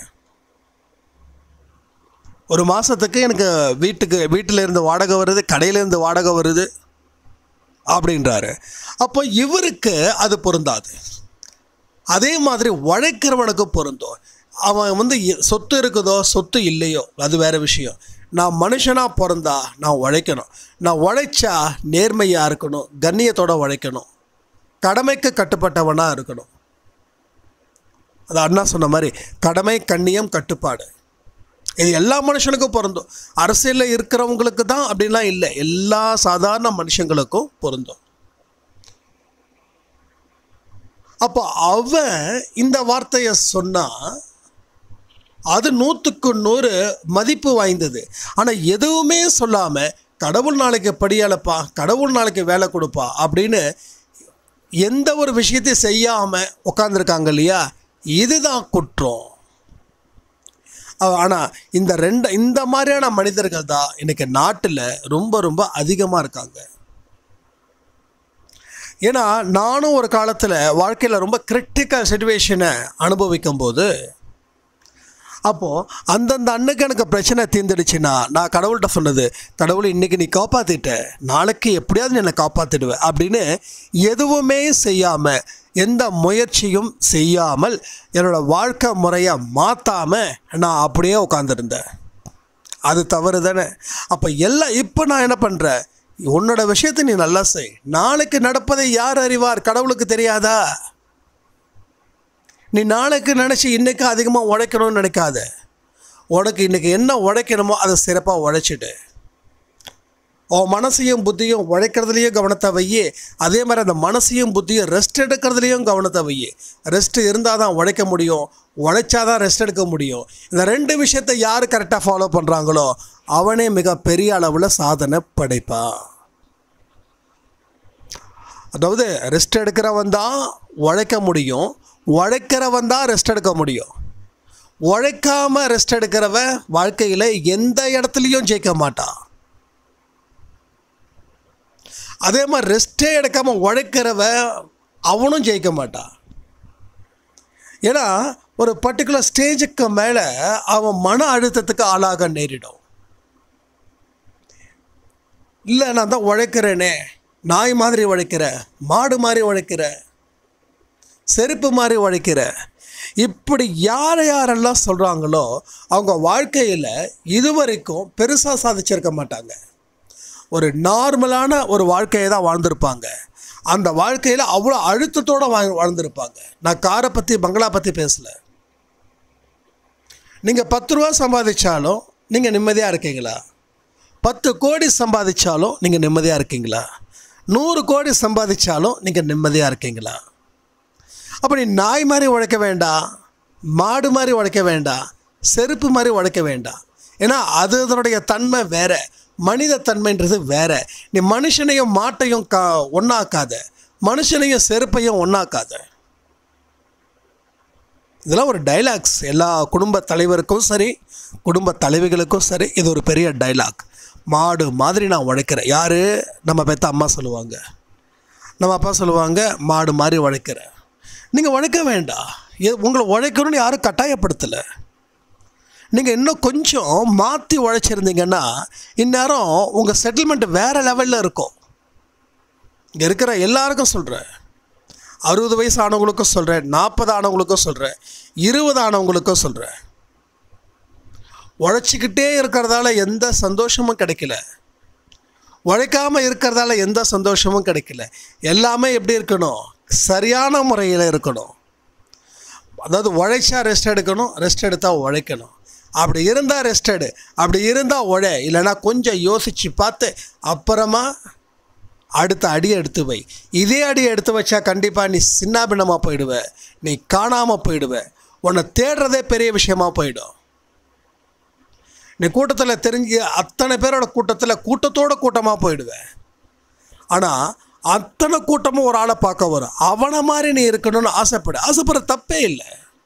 ஒரு மாதத்துக்கு எனக்கு வீட்டுக்கு வீட்டில் இருந்து வாடகை வருது கடையிலேருந்து வாடகை வருது அப்படின்றாரு அப்போ இவருக்கு அது பொருந்தாது அதே மாதிரி உழைக்கிறவனுக்கு பொருந்தும் அவன் வந்து இ- சொத்து இருக்குதோ சொத்து இல்லையோ அது வேற விஷயம் நான் மனுஷனாக பிறந்தா நான் உழைக்கணும் நான் உழைச்சா நேர்மையாக இருக்கணும் கண்ணியத்தோட உழைக்கணும் கடமைக்கு கட்டுப்பட்டவனாக இருக்கணும் அது அண்ணா சொன்ன மாதிரி கடமை கண்ணியம் கட்டுப்பாடு இது எல்லா மனுஷனுக்கும் பொருந்தும் அரசியலில் இருக்கிறவங்களுக்கு தான் அப்படிலாம் இல்லை எல்லா சாதாரண மனுஷங்களுக்கும் பொருந்தும் அப்போ அவன் இந்த வார்த்தையை சொன்னா அது நூற்றுக்கு நூறு மதிப்பு வாய்ந்தது ஆனால் எதுவுமே சொல்லாமல் கடவுள் நாளைக்கு படியாளப்பா கடவுள் நாளைக்கு வேலை கொடுப்பா அப்படின்னு எந்த ஒரு விஷயத்தையும் செய்யாமல் உட்காந்துருக்காங்க இல்லையா இதுதான் குற்றம் ஆனால் இந்த ரெண்டு இந்த மாதிரியான மனிதர்கள் தான் இன்னைக்கு நாட்டில் ரொம்ப ரொம்ப அதிகமாக இருக்காங்க ஏன்னா நானும் ஒரு காலத்தில் வாழ்க்கையில் ரொம்ப கிரிட்டிக்கல் சுச்சுவேஷனை அனுபவிக்கும் போது அப்போது அந்தந்த அன்னைக்கு எனக்கு பிரச்சனை தீர்ந்துடுச்சுன்னா நான் கடவுள்கிட்ட சொன்னது கடவுள் இன்றைக்கி நீ காப்பாற்றிட்ட நாளைக்கு எப்படியாவது நீ என்னை காப்பாற்றிடுவ அப்படின்னு எதுவுமே செய்யாமல் எந்த முயற்சியும் செய்யாமல் என்னோடய வாழ்க்கை முறையை மாற்றாமல் நான் அப்படியே உட்காந்துருந்தேன் அது தவறு தானே அப்போ எல்லாம் இப்போ நான் என்ன பண்ணுறேன் உன்னோட விஷயத்தை நீ நல்லா செய் நாளைக்கு நடப்பதை யார் அறிவார் கடவுளுக்கு தெரியாதா நீ நாளைக்கு நினச்சி இன்றைக்கி அதிகமாக உழைக்கணும்னு நினைக்காத உனக்கு இன்றைக்கி என்ன உழைக்கணுமோ அதை சிறப்பாக உழைச்சிடு உன் மனசையும் புத்தியும் உழைக்கிறதுலையும் கவனத்தை வையே அதே மாதிரி அந்த மனசையும் புத்தியும் ரெஸ்ட் எடுக்கிறதுலையும் கவனத்தை வையே ரெஸ்ட் இருந்தால் தான் உழைக்க முடியும் உழைச்சா தான் ரெஸ்ட் எடுக்க முடியும் இந்த ரெண்டு விஷயத்தை யார் கரெக்டாக ஃபாலோ பண்ணுறாங்களோ அவனே மிக பெரிய அளவில் சாதனை படைப்பான் அதாவது ரெஸ்ட் எடுக்கிறவன் தான் உழைக்க முடியும் உழைக்கிறவன் தான் ரெஸ்ட் எடுக்க முடியும் உழைக்காம ரெஸ்ட் எடுக்கிறவன் வாழ்க்கையில் எந்த இடத்துலையும் ஜெயிக்க மாட்டான் அதே மாதிரி ரெஸ்ட்டே எடுக்காம உழைக்கிறவன் அவனும் ஜெயிக்க மாட்டான் ஏன்னா ஒரு பர்டிகுலர் ஸ்டேஜுக்கு மேலே அவன் மன அழுத்தத்துக்கு ஆளாக நேரிடும் இல்லை நான் தான் உழைக்கிறேனே நாய் மாதிரி உழைக்கிறேன் மாடு மாதிரி உழைக்கிறேன் செருப்பு மாதிரி உழைக்கிற இப்படி யார் யாரெல்லாம் சொல்கிறாங்களோ அவங்க வாழ்க்கையில் இதுவரைக்கும் பெருசாக சாதிச்சிருக்க மாட்டாங்க ஒரு நார்மலான ஒரு வாழ்க்கையை தான் வாழ்ந்திருப்பாங்க அந்த வாழ்க்கையில் அவ்வளோ அழுத்தத்தோடு வாழ் வாழ்ந்திருப்பாங்க நான் காரை பற்றி பங்களா பற்றி பேசலை நீங்கள் பத்து ரூபா சம்பாதிச்சாலும் நீங்கள் நிம்மதியாக இருக்கீங்களா பத்து கோடி சம்பாதிச்சாலும் நீங்கள் நிம்மதியாக இருக்கீங்களா நூறு கோடி சம்பாதிச்சாலும் நீங்கள் நிம்மதியாக இருக்கீங்களா அப்போ நீ நாய் மாதிரி உழைக்க வேண்டாம் மாடு மாதிரி உழைக்க வேண்டாம் செருப்பு மாதிரி உழைக்க வேண்டாம் ஏன்னா அது அதனுடைய தன்மை வேற மனித தன்மைன்றது வேற நீ மனுஷனையும் மாட்டையும் கா ஒன்றாக்காத மனுஷனையும் செருப்பையும் ஒன்றாக்காத இதெல்லாம் ஒரு டைலாக்ஸ் எல்லா குடும்ப தலைவருக்கும் சரி குடும்ப தலைவிகளுக்கும் சரி இது ஒரு பெரிய டைலாக் மாடு மாதிரி நான் உழைக்கிறேன் யார் நம்ம பெத்த அம்மா சொல்லுவாங்க நம்ம அப்பா சொல்லுவாங்க மாடு மாதிரி உழைக்கிறேன் நீங்கள் உழைக்க வேண்டாம் எ- உங்களை உழைக்கணும்னு யாரும் கட்டாயப்படுத்தலை நீங்கள் இன்னும் கொஞ்சம் மாற்றி உழைச்சிருந்தீங்கன்னா இந்நேரம் உங்கள் செட்டில்மெண்ட் வேறு லெவலில் இருக்கும் இங்கே இருக்கிற எல்லாருக்கும் சொல்கிறேன் அறுபது வயசு ஆனவங்களுக்கும் சொல்கிறேன் நாற்பது ஆனவங்களுக்கும் சொல்கிறேன் இருபது ஆனவங்களுக்கும் சொல்கிறேன் உழைச்சிக்கிட்டே இருக்கிறதால எந்த சந்தோஷமும் கிடைக்கல உழைக்காமல் இருக்கிறதால எந்த சந்தோஷமும் கிடைக்கல எல்லாமே எப்படி இருக்கணும் சரியான முறையில் இருக்கணும் அதாவது உழைச்சா ரெஸ்ட் எடுக்கணும் ரெஸ்ட் எடுத்தால் உழைக்கணும் அப்படி இருந்தால் ரெஸ்ட் எடு அப்படி இருந்தால் உழை இல்லைன்னா கொஞ்சம் யோசித்து பார்த்து அப்புறமா அடுத்த அடியை எடுத்து வை இதே அடியை எடுத்து வச்சா கண்டிப்பாக நீ சின்னாபின்னமாக போயிடுவ நீ காணாமல் போயிடுவ உன்னை தேடுறதே பெரிய விஷயமா போயிடும் நீ கூட்டத்தில் தெரிஞ்சு அத்தனை பேரோட கூட்டத்தில் கூட்டத்தோட கூட்டமாக போயிடுவேன் ஆனால் அத்தனை கூட்டமும் ஒரு ஆளை பார்க்க வரும் அவனை மாதிரி நீ இருக்கணும்னு ஆசைப்படு ஆசைப்படுற தப்பே இல்லை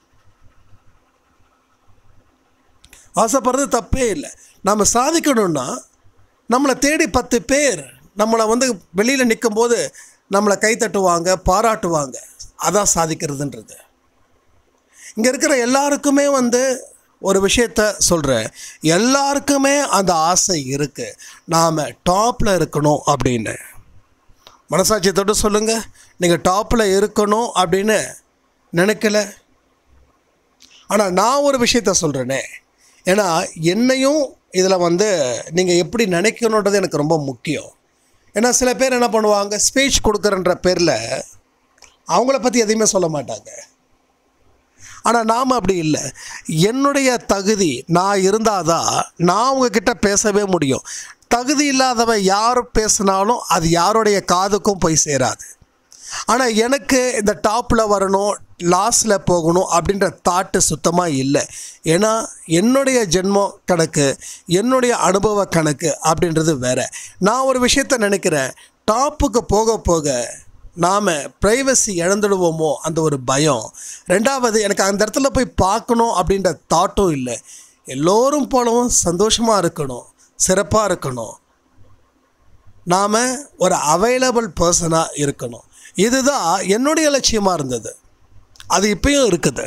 ஆசைப்படுறது தப்பே இல்லை நம்ம சாதிக்கணும்னா நம்மளை தேடி பத்து பேர் நம்மளை வந்து வெளியில் நிற்கும்போது நம்மளை கை தட்டுவாங்க பாராட்டுவாங்க அதான் சாதிக்கிறதுன்றது இங்கே இருக்கிற எல்லாருக்குமே வந்து ஒரு விஷயத்த சொல்கிறேன் எல்லாருக்குமே அந்த ஆசை இருக்குது நாம் டாப்பில் இருக்கணும் அப்படின்னு மனசாட்சியத்தோடு சொல்லுங்கள் நீங்கள் டாப்பில் இருக்கணும் அப்படின்னு நினைக்கல ஆனால் நான் ஒரு விஷயத்த சொல்கிறேனே ஏன்னா என்னையும் இதில் வந்து நீங்கள் எப்படி நினைக்கணுன்றது எனக்கு ரொம்ப முக்கியம் ஏன்னா சில பேர் என்ன பண்ணுவாங்க ஸ்பீச் கொடுக்குறன்ற பேரில் அவங்கள பற்றி எதையுமே சொல்ல மாட்டாங்க ஆனால் நாம் அப்படி இல்லை என்னுடைய தகுதி நான் இருந்தால் தான் நான் உங்ககிட்ட பேசவே முடியும் தகுதி இல்லாதவன் யார் பேசினாலும் அது யாருடைய காதுக்கும் போய் சேராது ஆனால் எனக்கு இந்த டாப்பில் வரணும் லாஸில் போகணும் அப்படின்ற தாட்டு சுத்தமாக இல்லை ஏன்னா என்னுடைய ஜென்மம் கணக்கு என்னுடைய அனுபவ கணக்கு அப்படின்றது வேற நான் ஒரு விஷயத்த நினைக்கிறேன் டாப்புக்கு போக போக நாம் ப்ரைவசி இழந்துடுவோமோ அந்த ஒரு பயம் ரெண்டாவது எனக்கு அந்த இடத்துல போய் பார்க்கணும் அப்படின்ற தாட்டும் இல்லை எல்லோரும் போலவும் சந்தோஷமாக இருக்கணும் சிறப்பாக இருக்கணும் நாம் ஒரு அவைலபிள் பர்சனாக இருக்கணும் இதுதான் என்னுடைய லட்சியமாக இருந்தது அது இப்பயும் இருக்குது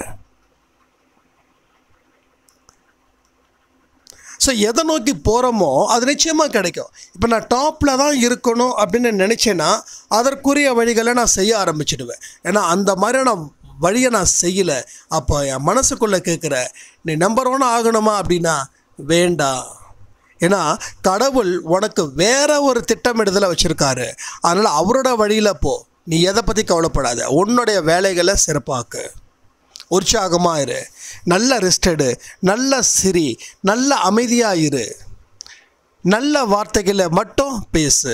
ஸோ எதை நோக்கி போகிறோமோ அது நிச்சயமாக கிடைக்கும் இப்போ நான் டாப்பில் தான் இருக்கணும் அப்படின்னு நினச்சேன்னா அதற்குரிய வழிகளை நான் செய்ய ஆரம்பிச்சிடுவேன் ஏன்னா அந்த மாதிரியான வழியை நான் செய்யலை அப்போ என் மனசுக்குள்ளே கேட்குற நீ நம்பர் ஒன் ஆகணுமா அப்படின்னா வேண்டாம் ஏன்னா கடவுள் உனக்கு வேற ஒரு திட்டமிடுதலை வச்சுருக்காரு அதனால் அவரோட வழியில் போ நீ எதை பற்றி கவலைப்படாத உன்னுடைய வேலைகளை சிறப்பாக்கு உற்சாகமாக இரு நல்ல ரெஸ்ட் எடு நல்ல சிரி நல்ல அமைதியாக இரு நல்ல வார்த்தைகளை மட்டும் பேசு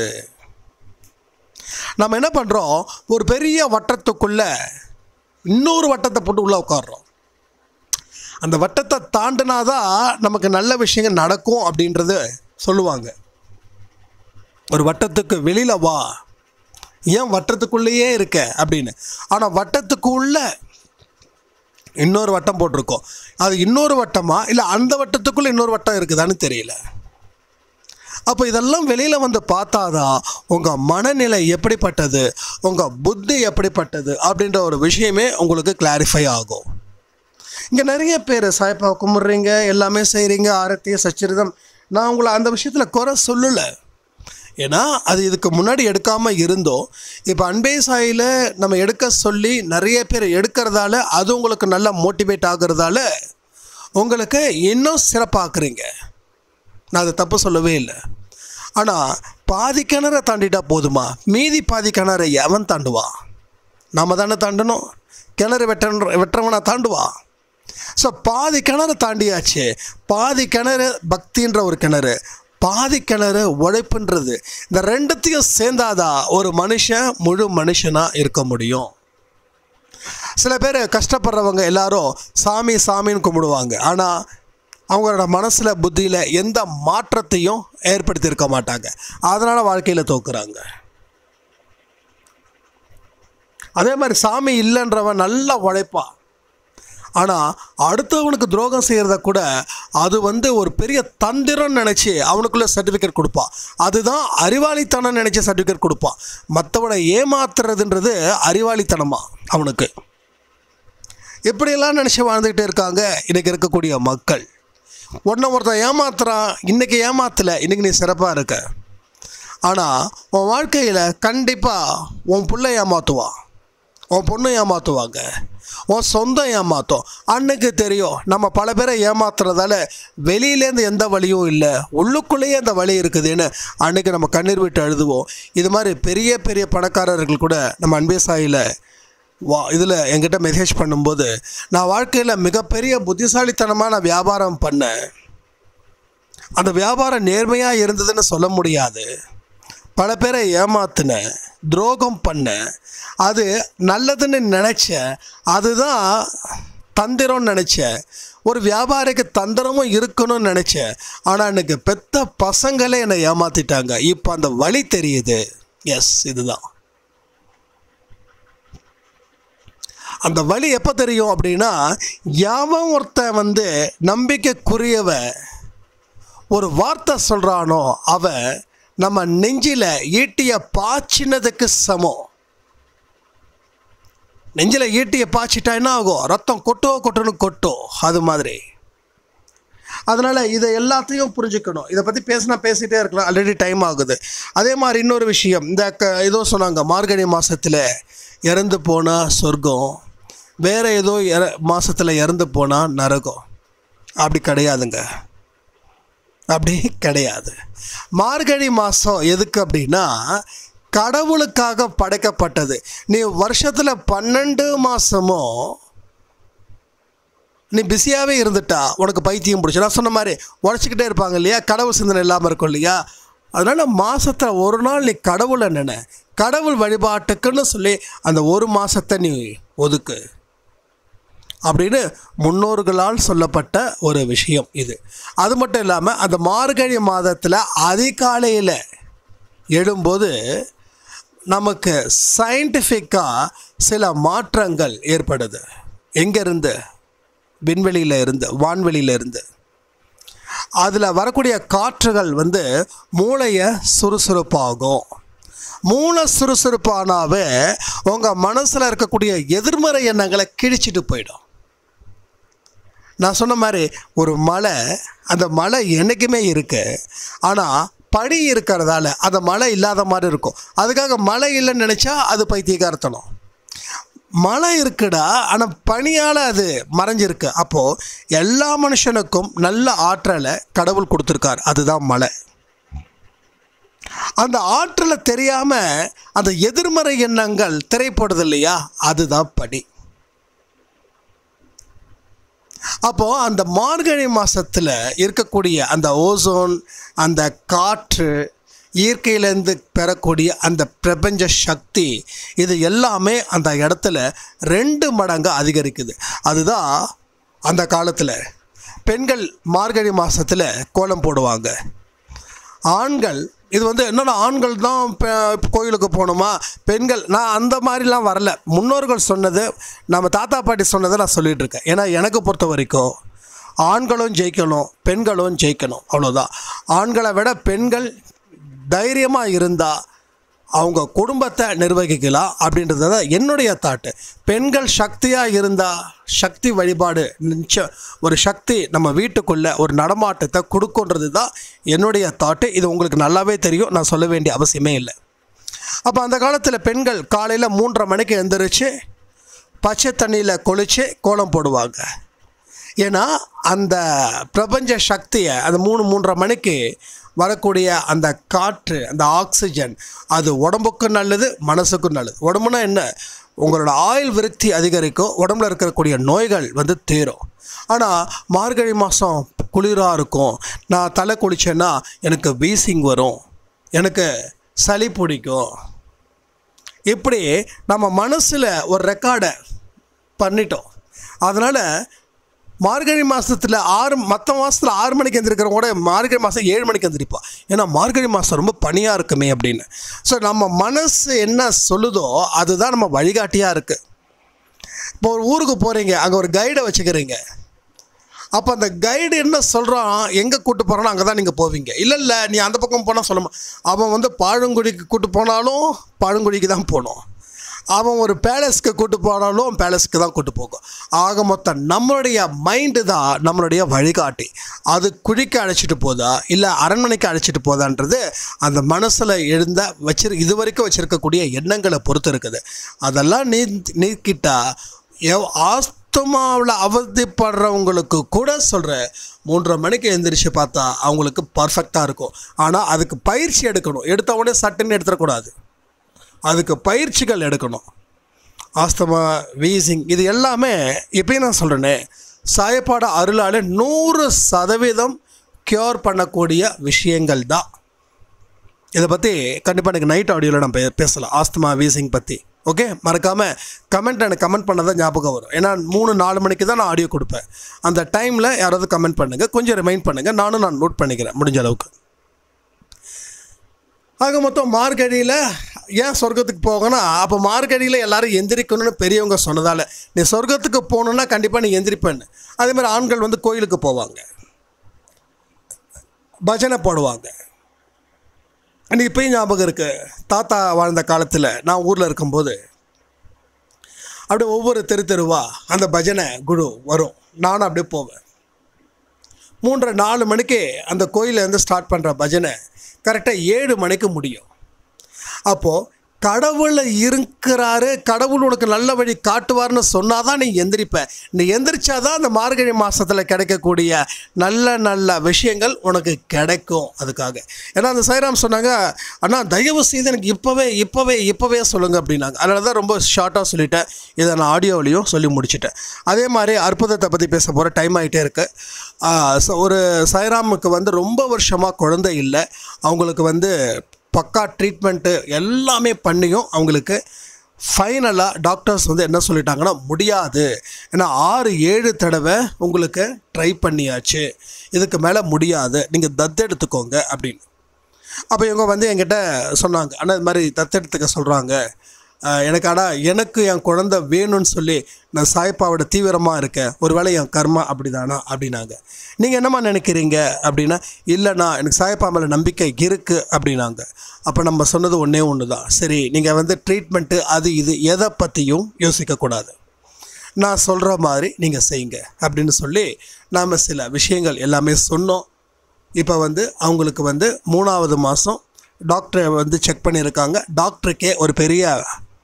நம்ம என்ன பண்ணுறோம் ஒரு பெரிய வட்டத்துக்குள்ளே இன்னொரு வட்டத்தை போட்டு உள்ளே உட்காடுறோம் அந்த வட்டத்தை தாண்டினாதான் நமக்கு நல்ல விஷயங்கள் நடக்கும் அப்படின்றது சொல்லுவாங்க ஒரு வட்டத்துக்கு வெளியில் வா ஏன் வட்டத்துக்குள்ளேயே இருக்க அப்படின்னு ஆனால் வட்டத்துக்குள்ள இன்னொரு வட்டம் போட்டிருக்கோம் அது இன்னொரு வட்டமா இல்லை அந்த வட்டத்துக்குள்ளே இன்னொரு வட்டம் இருக்குதான்னு தெரியல அப்போ இதெல்லாம் வெளியில் வந்து பார்த்தாதான் உங்கள் மனநிலை எப்படிப்பட்டது உங்கள் புத்தி எப்படிப்பட்டது அப்படின்ற ஒரு விஷயமே உங்களுக்கு கிளாரிஃபை ஆகும் இங்கே நிறைய பேர் சாய்ப்பா கும்பிட்றீங்க எல்லாமே செய்கிறீங்க ஆரத்திய சச்சரிதம் நான் உங்களை அந்த விஷயத்தில் குறை சொல்லலை ஏன்னா அது இதுக்கு முன்னாடி எடுக்காமல் இருந்தோம் இப்போ அன்பே சாயில் நம்ம எடுக்க சொல்லி நிறைய பேர் எடுக்கிறதால அது உங்களுக்கு நல்லா மோட்டிவேட் ஆகுறதால உங்களுக்கு இன்னும் சிறப்பாக்குறீங்க நான் அதை தப்பு சொல்லவே இல்லை ஆனால் பாதி கிணறை தாண்டிட்டா போதுமா மீதி பாதி கிணறை எவன் தாண்டுவான் நம்ம தானே தாண்டணும் கிணறு வெட்ட வெட்டுறவனா தாண்டுவா ஸோ பாதி கிணறு தாண்டியாச்சு பாதி கிணறு பக்தின்ற ஒரு கிணறு பாதி கிணறு உழைப்புன்றது இந்த ரெண்டுத்தையும் சேர்ந்தாதான் ஒரு மனுஷன் முழு மனுஷனாக இருக்க முடியும் சில பேர் கஷ்டப்படுறவங்க எல்லாரும் சாமி சாமின்னு கும்பிடுவாங்க ஆனால் அவங்களோட மனசில் புத்தியில் எந்த மாற்றத்தையும் ஏற்படுத்தியிருக்க மாட்டாங்க அதனால் வாழ்க்கையில் தோக்குறாங்க அதே மாதிரி சாமி இல்லைன்றவன் நல்லா உழைப்பான் ஆனால் அடுத்தவனுக்கு துரோகம் செய்கிறத கூட அது வந்து ஒரு பெரிய தந்திரம்னு நினச்சி அவனுக்குள்ளே சர்டிஃபிகேட் கொடுப்பான் அதுதான் அறிவாளித்தனம் நினச்சி சர்டிஃபிகேட் கொடுப்பான் மற்றவனை ஏமாத்துறதுன்றது அறிவாளித்தனமா அவனுக்கு எப்படியெல்லாம் நினச்சி வாழ்ந்துக்கிட்டே இருக்காங்க இன்றைக்கி இருக்கக்கூடிய மக்கள் ஒன்றை ஒருத்தன் ஏமாத்துறான் இன்றைக்கி ஏமாத்தலை இன்றைக்கி நீ சிறப்பாக இருக்க ஆனால் உன் வாழ்க்கையில் கண்டிப்பாக உன் பிள்ளை ஏமாற்றுவான் உன் பொண்ணு ஏமாற்றுவாங்க உன் சொந்தம் ஏமாற்றும் அன்னைக்கு தெரியும் நம்ம பல பேரை ஏமாத்துறதால வெளியிலேருந்து எந்த வழியும் இல்லை உள்ளுக்குள்ளேயே அந்த வழி இருக்குதுன்னு அன்னைக்கு நம்ம கண்ணீர் விட்டு அழுதுவோம் இது மாதிரி பெரிய பெரிய பணக்காரர்கள் கூட நம்ம அன்பே சாயில் வா இதில் என்கிட்ட மெசேஜ் பண்ணும்போது நான் வாழ்க்கையில் மிகப்பெரிய புத்திசாலித்தனமாக நான் வியாபாரம் பண்ணேன் அந்த வியாபாரம் நேர்மையாக இருந்ததுன்னு சொல்ல முடியாது பல பேரை ஏமாத்தினேன் துரோகம் பண்ணேன் அது நல்லதுன்னு நினச்சேன் அதுதான் தந்திரம்னு நினச்சேன் ஒரு வியாபாரிக்கு தந்திரமும் இருக்கணும்னு நினச்சேன் ஆனால் எனக்கு பெத்த பசங்களே என்னை ஏமாற்றிட்டாங்க இப்போ அந்த வழி தெரியுது எஸ் இதுதான் அந்த வழி எப்போ தெரியும் அப்படின்னா எவன் ஒருத்தன் வந்து நம்பிக்கைக்குரியவன் ஒரு வார்த்தை சொல்கிறானோ அவன் நம்ம நெஞ்சில் ஈட்டிய பாய்ச்சினதுக்கு சமம் நெஞ்சில் ஈட்டிய பாய்ச்சிட்டா என்ன ஆகும் ரத்தம் கொட்டோ கொட்டுன்னு கொட்டும் அது மாதிரி அதனால் இதை எல்லாத்தையும் புரிஞ்சுக்கணும் இதை பற்றி பேசினா பேசிகிட்டே இருக்கலாம் ஆல்ரெடி டைம் ஆகுது அதே மாதிரி இன்னொரு விஷயம் இந்த க ஏதோ சொன்னாங்க மார்கழி மாதத்தில் இறந்து போனால் சொர்க்கம் வேறு ஏதோ இற மாதத்தில் இறந்து போனால் நரகம் அப்படி கிடையாதுங்க அப்படி கிடையாது மார்கழி மாதம் எதுக்கு அப்படின்னா கடவுளுக்காக படைக்கப்பட்டது நீ வருஷத்தில் பன்னெண்டு மாதமும் நீ பிஸியாகவே இருந்துட்டா உனக்கு பைத்தியம் பிடிச்சி நான் சொன்ன மாதிரி உழைச்சிக்கிட்டே இருப்பாங்க இல்லையா கடவுள் சிந்தனை இல்லாமல் இருக்கும் இல்லையா அதனால் மாதத்தில் ஒரு நாள் நீ கடவுளை நினை கடவுள் வழிபாட்டுக்குன்னு சொல்லி அந்த ஒரு மாதத்தை நீ ஒதுக்கு அப்படின்னு முன்னோர்களால் சொல்லப்பட்ட ஒரு விஷயம் இது அது மட்டும் இல்லாமல் அந்த மார்கழி மாதத்தில் அதிகாலையில் எழும்போது நமக்கு சயின்டிஃபிக்காக சில மாற்றங்கள் ஏற்படுது எங்கேருந்து விண்வெளியில் இருந்து வான்வெளியில் இருந்து அதில் வரக்கூடிய காற்றுகள் வந்து மூளையை சுறுசுறுப்பாகும் மூளை சுறுசுறுப்பானாவே உங்கள் மனசில் இருக்கக்கூடிய எதிர்மறை எண்ணங்களை கிழிச்சிட்டு போயிடும் நான் சொன்ன மாதிரி ஒரு மலை அந்த மலை என்றைக்குமே இருக்கு ஆனால் பனி இருக்கிறதால அந்த மழை இல்லாத மாதிரி இருக்கும் அதுக்காக மழை இல்லைன்னு நினச்சா அது பைத்தியக்காரத்தனம் மழை இருக்குடா ஆனால் பனியால் அது மறைஞ்சிருக்கு அப்போது எல்லா மனுஷனுக்கும் நல்ல ஆற்றலை கடவுள் கொடுத்துருக்கார் அதுதான் மழை அந்த ஆற்றலை தெரியாமல் அந்த எதிர்மறை எண்ணங்கள் திரைப்படுது இல்லையா அதுதான் பனி அப்போது அந்த மார்கழி மாதத்தில் இருக்கக்கூடிய அந்த ஓசோன் அந்த காற்று இயற்கையிலேருந்து பெறக்கூடிய அந்த பிரபஞ்ச சக்தி இது எல்லாமே அந்த இடத்துல ரெண்டு மடங்கு அதிகரிக்குது அதுதான் அந்த காலத்தில் பெண்கள் மார்கழி மாதத்தில் கோலம் போடுவாங்க ஆண்கள் இது வந்து என்னென்ன ஆண்கள் தான் பெ- கோயிலுக்கு போகணுமா பெண்கள் நான் அந்த மாதிரிலாம் வரல முன்னோர்கள் சொன்னது நம்ம தாத்தா பாட்டி சொன்னதை நான் சொல்லிட்டு இருக்கேன் ஏன்னா எனக்கு பொறுத்த வரைக்கும் ஆண்களும் ஜெயிக்கணும் பெண்களும் ஜெயிக்கணும் அவ்வளோதான் ஆண்களை விட பெண்கள் தைரியமாக இருந்தால் அவங்க குடும்பத்தை நிர்வகிக்கலாம் அப்படின்றது தான் என்னுடைய தாட்டு பெண்கள் சக்தியாக இருந்தால் சக்தி வழிபாடு நிச்சயம் ஒரு சக்தி நம்ம வீட்டுக்குள்ளே ஒரு நடமாட்டத்தை கொடுக்குன்றது தான் என்னுடைய தாட்டு இது உங்களுக்கு நல்லாவே தெரியும் நான் சொல்ல வேண்டிய அவசியமே இல்லை அப்போ அந்த காலத்தில் பெண்கள் காலையில் மூன்றரை மணிக்கு எழுந்திரிச்சு பச்சை தண்ணியில் குளித்து கோலம் போடுவாங்க ஏன்னா அந்த பிரபஞ்ச சக்தியை அந்த மூணு மூன்றரை மணிக்கு வரக்கூடிய அந்த காற்று அந்த ஆக்சிஜன் அது உடம்புக்கும் நல்லது மனசுக்கும் நல்லது உடம்புனா என்ன உங்களோட ஆயுள் விருத்தி அதிகரிக்கும் உடம்புல இருக்கக்கூடிய நோய்கள் வந்து தீரும் ஆனால் மார்கழி மாதம் குளிராக இருக்கும் நான் தலை குளிச்சேன்னா எனக்கு வீசிங் வரும் எனக்கு சளி பிடிக்கும் இப்படி நம்ம மனசில் ஒரு ரெக்கார்டை பண்ணிட்டோம் அதனால் மார்கழி மாதத்தில் ஆறு மற்ற மாதத்தில் ஆறு மணிக்கு எந்திரிக்கிறவங்க கூட மார்கழி மாதம் ஏழு மணிக்கு எந்திரிப்போம் ஏன்னா மார்கழி மாதம் ரொம்ப பனியாக இருக்குமே அப்படின்னு ஸோ நம்ம மனசு என்ன சொல்லுதோ அதுதான் நம்ம வழிகாட்டியாக இருக்குது இப்போ ஒரு ஊருக்கு போகிறீங்க அங்கே ஒரு கைடை வச்சுக்கிறீங்க அப்போ அந்த கைடு என்ன சொல்கிறான் எங்கே கூட்டு போகிறானோ அங்கே தான் நீங்கள் போவீங்க இல்லை இல்லை நீ அந்த பக்கம் போனால் சொல்ல மா- அவன் வந்து பாழுங்குடிக்கு கூட்டு போனாலும் பாழுங்குடிக்கு தான் போகணும் அவன் ஒரு பேலஸ்க்கு கூட்டு போனாலும் பேலஸ்க்கு தான் கூட்டு போகும் ஆக மொத்தம் நம்மளுடைய மைண்டு தான் நம்மளுடைய வழிகாட்டி அது குழிக்கு அழைச்சிட்டு போதா இல்லை அரண்மனைக்கு அழைச்சிட்டு போதான்றது அந்த மனசில் எழுந்த வச்சிரு இது வரைக்கும் வச்சுருக்கக்கூடிய எண்ணங்களை பொறுத்து இருக்குது அதெல்லாம் நீ நீக்கிட்டா எவ் ஆஸ்துமாவில் அவதிப்படுறவங்களுக்கு கூட சொல்கிறேன் மூன்றரை மணிக்கு எந்திரிச்சு பார்த்தா அவங்களுக்கு பர்ஃபெக்டாக இருக்கும் ஆனால் அதுக்கு பயிற்சி எடுக்கணும் எடுத்த உடனே சட்டுன்னு எடுத்துடக்கூடாது அதுக்கு பயிற்சிகள் எடுக்கணும் ஆஸ்தமா வீசிங் இது எல்லாமே இப்பயும் நான் சொல்கிறேனே சாயப்பாட அருளால் நூறு சதவீதம் க்யூர் பண்ணக்கூடிய விஷயங்கள் தான் இதை பற்றி கண்டிப்பாக எனக்கு நைட் ஆடியோவில் நம்ம பே- பேசலாம் ஆஸ்துமா வீசிங் பற்றி ஓகே மறக்காமல் கமெண்ட் எனக்கு கமெண்ட் பண்ணதான் ஞாபகம் வரும் ஏன்னா மூணு நாலு மணிக்கு தான் நான் ஆடியோ கொடுப்பேன் அந்த டைமில் யாராவது கமெண்ட் பண்ணுங்கள் கொஞ்சம் ரிமைண்ட் பண்ணுங்கள் நானும் நான் நோட் பண்ணிக்கிறேன் முடிஞ்ச அளவுக்கு ஆக மொத்தம் மார்கழியில் ஏன் சொர்க்கத்துக்கு போகணும் அப்போ மார்கழியில் எல்லாரும் எந்திரிக்கணும்னு பெரியவங்க சொன்னதால் நீ சொர்க்கத்துக்கு போகணுன்னா கண்டிப்பாக நீ எந்திரிப்பேன்னு அதே மாதிரி ஆண்கள் வந்து கோயிலுக்கு போவாங்க பஜனை போடுவாங்க எனக்கு இப்பயும் ஞாபகம் இருக்கு தாத்தா வாழ்ந்த காலத்தில் நான் ஊரில் இருக்கும்போது அப்படியே ஒவ்வொரு தெரு தெருவா அந்த பஜனை குழு வரும் நானும் அப்படியே போவேன் மூன்றரை நாலு மணிக்கு அந்த கோயிலேருந்து ஸ்டார்ட் பண்ணுற பஜனை கரெக்டாக ஏழு மணிக்கு முடியும் அப்போது கடவுள் இருக்கிறாரு கடவுள் உனக்கு நல்ல வழி காட்டுவார்னு சொன்னால் தான் நீ எந்திரிப்ப நீ எந்திரிச்சாதான் அந்த மார்கழி மாதத்தில் கிடைக்கக்கூடிய நல்ல நல்ல விஷயங்கள் உனக்கு கிடைக்கும் அதுக்காக ஏன்னா அந்த சைராம் சொன்னாங்க அண்ணா தயவு செய்து எனக்கு இப்போவே இப்போவே இப்போவே சொல்லுங்கள் அப்படின்னாங்க அதனால தான் ரொம்ப ஷார்ட்டாக சொல்லிட்டேன் இதை நான் ஆடியோவிலையும் சொல்லி முடிச்சிட்டேன் அதே மாதிரி அற்புதத்தை பற்றி பேச போகிற டைம் ஆகிட்டே இருக்கு ஆஹ் so ஒரு சைராமுக்கு வந்து ரொம்ப வருஷமாக குழந்தை இல்லை அவங்களுக்கு வந்து பக்கா ட்ரீட்மெண்ட்டு எல்லாமே பண்ணியும் அவங்களுக்கு ஃபைனலாக டாக்டர்ஸ் வந்து என்ன சொல்லிட்டாங்கன்னா முடியாது ஏன்னா ஆறு ஏழு தடவை உங்களுக்கு ட்ரை பண்ணியாச்சு இதுக்கு மேலே முடியாது நீங்கள் தத்தெடுத்துக்கோங்க அப்படின்னு அப்போ இவங்க வந்து என்கிட்ட சொன்னாங்க ஆனால் இது மாதிரி தத்தெடுத்துக்க சொல்கிறாங்க எனக்கு ஆனால் எனக்கு என் குழந்தை வேணும்னு சொல்லி நான் சாய்ப்பாவோட தீவிரமாக இருக்கேன் ஒருவேளை என் கர்மா அப்படிதானா அப்படின்னாங்க நீங்கள் என்னம்மா நினைக்கிறீங்க அப்படின்னா இல்லைண்ணா எனக்கு சாயப்பா மேலே நம்பிக்கை இருக்குது அப்படின்னாங்க அப்போ நம்ம சொன்னது ஒன்றே ஒன்று தான் சரி நீங்கள் வந்து ட்ரீட்மெண்ட்டு அது இது எதை பற்றியும் யோசிக்கக்கூடாது நான் சொல்கிற மாதிரி நீங்கள் செய்யுங்க அப்படின்னு சொல்லி நாம் சில விஷயங்கள் எல்லாமே சொன்னோம் இப்போ வந்து அவங்களுக்கு வந்து மூணாவது மாதம் டாக்டரை வந்து செக் பண்ணியிருக்காங்க டாக்டருக்கே ஒரு பெரிய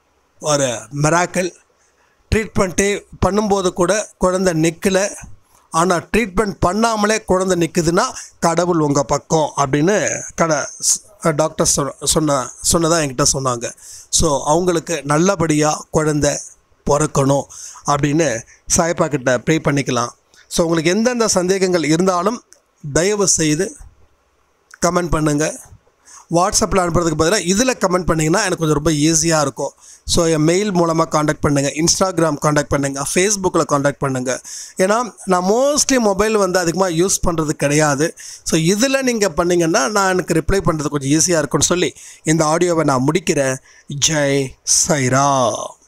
ஒரு மிராக்கல் ட்ரீட்மெண்ட்டே பண்ணும்போது கூட குழந்தை நிற்கல ஆனால் ட்ரீட்மெண்ட் பண்ணாமலே குழந்தை நிற்குதுன்னா கடவுள் உங்கள் பக்கம் அப்படின்னு கட டாக்டர் சொ சொன்ன சொன்னதாக என்கிட்ட சொன்னாங்க ஸோ அவங்களுக்கு நல்லபடியாக குழந்தை பிறக்கணும் அப்படின்னு சாய்ப்பா கிட்ட ப்ரே பண்ணிக்கலாம் ஸோ உங்களுக்கு எந்தெந்த சந்தேகங்கள் இருந்தாலும் தயவு செய்து கமெண்ட் பண்ணுங்கள் வாட்ஸ்அப்பில் அனுப்புறதுக்கு பதிலாக இதில் கமெண்ட் பண்ணிங்கன்னா எனக்கு கொஞ்சம் ரொம்ப ஈஸியாக இருக்கும் ஸோ என் மெயில் மூலமாக காண்டாக்ட் பண்ணுங்கள் இன்ஸ்டாகிராம் காண்டாக்ட் பண்ணுங்கள் ஃபேஸ்புக்கில் காண்டாக்ட் பண்ணுங்கள் ஏன்னா நான் மோஸ்ட்லி மொபைல் வந்து அதிகமாக யூஸ் பண்ணுறது கிடையாது ஸோ இதில் நீங்கள் பண்ணிங்கன்னா நான் எனக்கு ரிப்ளை பண்ணுறது கொஞ்சம் ஈஸியாக இருக்கும்னு சொல்லி இந்த ஆடியோவை நான் முடிக்கிறேன் ஜெய் சைரா